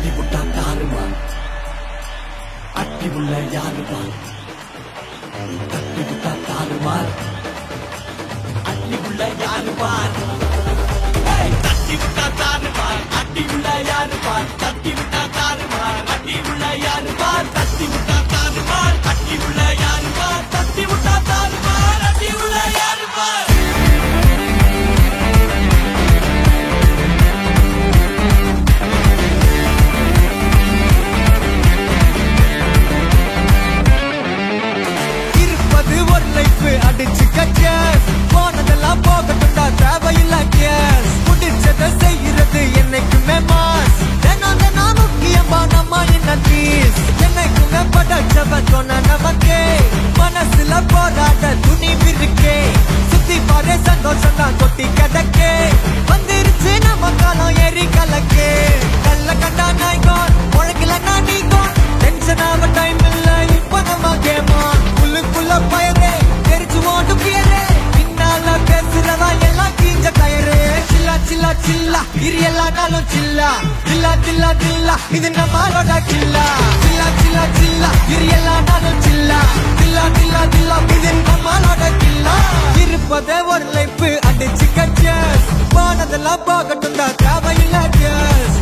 தட்டி விட்டா தாருமா அட்டி உள்ள யாருமா தட்டி விட்டா தாருமார் அட்டி உள்ள யாருமார் ஏய், தட்டி விட்டா தாருமார் அட்டி உள்ள யாருமார் தட்டி விட்டா தாருமார் அட்டி உள்ள யாருமார் தட்டி விட்டா தாருமார் அட்டி உள்ள யாருமார் தட்டி விட்டா தாருமார் அட்டி உள்ள யாருமார் இருப்பது ஒரு லைஃப் அடிச்சு கச்சஸ் போனதெல்லாம் போகட்டும்டா தேவையில்ல கேஸ் முடிச்சதை செய்யறது என்னைக்குமே மாஸ் தினம் தினம் முக்கியமா நம்ம என்ன பீஸ் என்னைக்குமே படைச்சவ சொன்ன நமக்கே மனசுல போராட துணிவு இருக்கே சுத்தி பாரு சந்தோஷம் தான் கொட்டி கிடக்கே வந்துருச்சு நம்ம காலம் ஏறி கலக்கே கல்ல கண்டா நாய்கோன் உழைக்கல நான் நீங்கோன் டென்ஷன் ஆக டைம் இல்ல இப்ப நம்ம கேமா உள்ளுக்குள்ள பயரே தெரிச்சு ஓட்டு பியரே பின்னால பேசுறவா எல்லாம் கீஞ்ச டயரு சில்லா சில்லா சில்லா இரு எல்லா நாளும் சில்லா சில்லா சில்லா சில்லா இது நம்மளோட கில்லா சில்லா சில்லா சில்லா இரு எல்லா நாளும் சில்லா சில்லா சில்லா சில்லா இது நம்மளோட கில்லா இருப்பதே ஒரு லைஃப் அடிச்சு கச்சஸ் போனதெல்லாம் போகட்டும் தான் தேவையில்ல கேஸ்